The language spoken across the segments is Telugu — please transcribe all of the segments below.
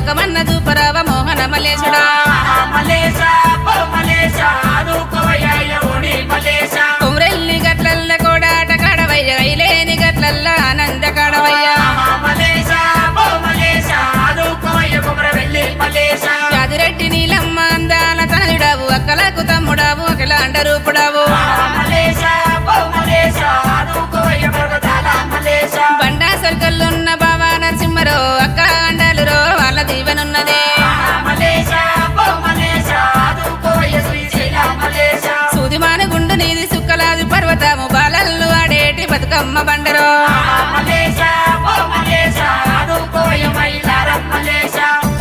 ముఖమన్న చూపరావ మోహన మలేశుడా మలేష పో మలేష ఆదుకోవయ్య ఓడి మలేష కుమ్రెల్లి గట్లల్ల కోడాట కాడవయ్య ఐలేని గట్లల్ల ఆనంద కాడవయ్య మలేష పో మలేష ఆదుకోవయ్య కుమర వెళ్ళి మలేష యాదిరెడ్డి నీలమ్మ అందాల తనయుడావు అక్కలకు తమ్ముడావు అఖిలాండ రూపుడావు మలేష పో మలేష ఆదుకోవయ్య పర్వతాల మలేష బండా సర్కల్లున్న బావా నరసింహరో అక్క అండాలురో వాళ్ళ దీవెనున్నదే మలేష పో మలేష ఆదుకోవయ్య శ్రీశైల మలేష సూదిమాన గుండు నీది సుక్కలాది పర్వతము బాలల్లు ఆడేటి బతుకమ్మ బండరో మలేష పో మలేష ఆదుకోవయ్య మైలారం మలేష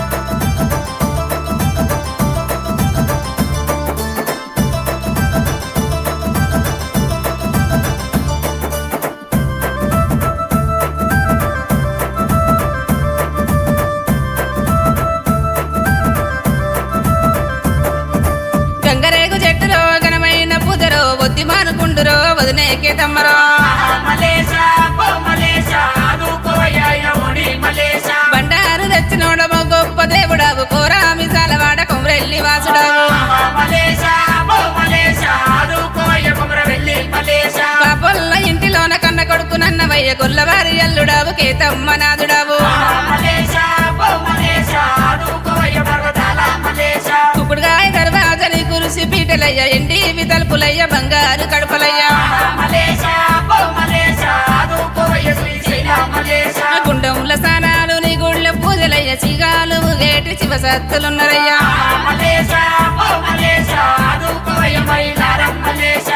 గంగరేగు చెట్టులో ఘనమైన పూజరో ఒద్ది మానుకుండురో వదినేకే తమ్మరో మలేష పో మలేష ఆదుకోవయ్య ఓడి మలేష బండారు తెచ్చినోడమో గొప్ప దేవుడావు కోరామి సాలవాడ కొమరెల్లి వాసుడావు మలేష పో మలేష ఆదుకోవయ్య కుమర వెళ్ళి మలేష పాపొల్ల ఇంటిలోన కన్న కొడుకు నన్నవయ్య గొల్లవారి అల్లుడావు కేతమ్మ నాదుడావు మలేష పో మలేష ఆదుకోవయ్య పర్వతాల మలేష కుకుడుగాయ దర్వాజని కురిసి పీటలయ్య ఎండి తలుపులయ్య బంగారు కడుపలయ్య మలేష పో మలేష ఆదుకోవయ్య శ్రీశైల మలేష గుండంల స్నానాలు నీ గుళ్ళ పూజలయ్య సిగాలు గేటి శివసత్తులున్నరయ్యా మలేష పో మలేష ఆదుకోవయ్య మైలారం మలేష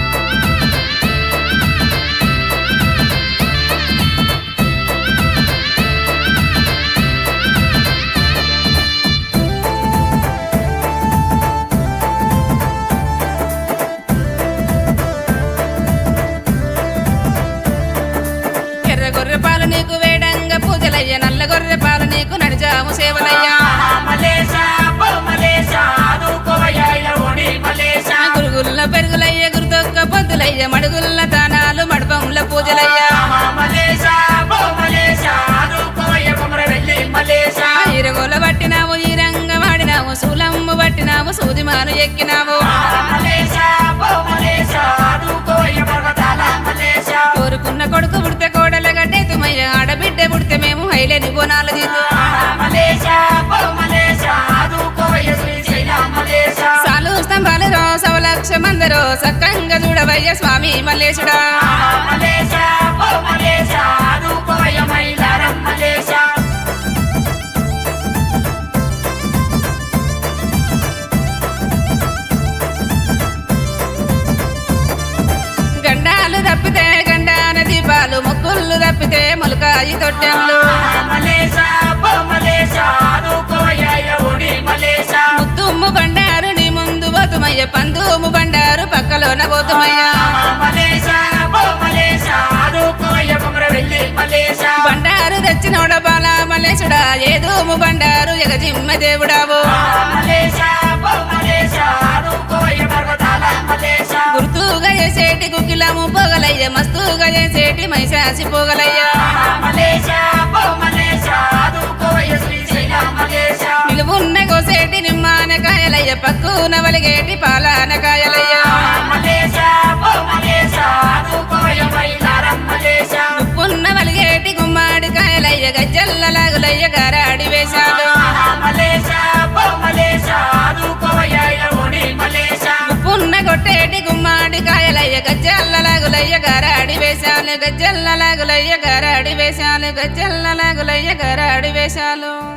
ఎర్ర గొర్రె పాలు నీకు వేడంగ పూజలయ్య నల్ల గొర్రె పాలు నీకు నడిజాము సేవలయ్యా మలేష పో మలేష ఆదుకోవయ్య ఓడి మలేష గురుగుల్ల పెరుగులయ్య గురుతొక్క పొద్దులయ్య మడుగుల్ల దానాలు మడపంల పూజలయ్యా మలేష పో మలేష ఆదుకోవయ్య కుమర వెళ్ళి మలేష ఈరగోల పట్టినావు ఈ రంగ వాడినావు సూలమ్ము పట్టినావు సూదిమాను ఎక్కినావు మలేష పో మలేష ఆదుకోవయ్య పర్వతాల మలేష కోరుకున్న కొడుకు పుడితే కోడల గడ్డెతుమయ్య ఆడబిడ్డ పుడితే మేము హైలేని బోనాలు తీద్దు మలేష పో మలేష ఆదుకోవయ్య శ్రీశైల మలేష సాలు స్తంభాలు రో సవలక్ష మందరో సక్కంగా చూడవయ్య స్వామి మల్లేశుడా మలేష పో మలేష ఆదుకోవయ్య మైలారం మలేష గండాలు తప్పితే గండాన దీపాలు ముక్కుళ్ళు తప్పితే మొలకాయి తొట్టెంలు మలేష పో మలేష ఆదుకోవయ్య ఓడి మలేష ముత్తుమ్ము బండారు నీ ముందు పోతుమయ్య పందుము బండారు పక్కలోన పోతుమయ్య మలేష పో మలేష ఆదుకోవయ్య కుమర వెళ్ళి మలేష బండారు తెచ్చినోడ బాల మల్లేశుడా ఏదోము బండారు ఎగజిమ్మ దేవుడావు మలేష పో మలేష ఆదుకోవయ్య పర్వతాల మలేష గుర్తుగా చేసేటి గుగ్గిలము పోగలయ్య మస్తుగా చేసేటి మైసాసి పోగలయ్య మలేష పో మలేష ఆదుకోవయ్య శ్రీశైల మలేష నిలువున్న కోసేటి నిమ్మానకాయలయ్య పక్కున వలిగేటి పాలానకాయలయ్య మలేష పో మలేష ఆదుకోవయ్య మైలారం మలేష ఉప్పున్న వలిగేటి గుమ్మాడి కాయలయ్య గజ్జల్ల లాగులయ్య గారాడి వేశాలు మలేష పో మలేష ఆదుకోవయ్య ఓడి మలేష ఉప్పున్న కొట్టేటి గుమ్మాడి కాయలయ్య గజ్జల్ల లాగులయ్య గారాడి వేశాలు గజ్జల్ల లాగులయ్య గారాడి వేశాలు గజ్జల్ల లాగులయ్య గారాడి వేశాలు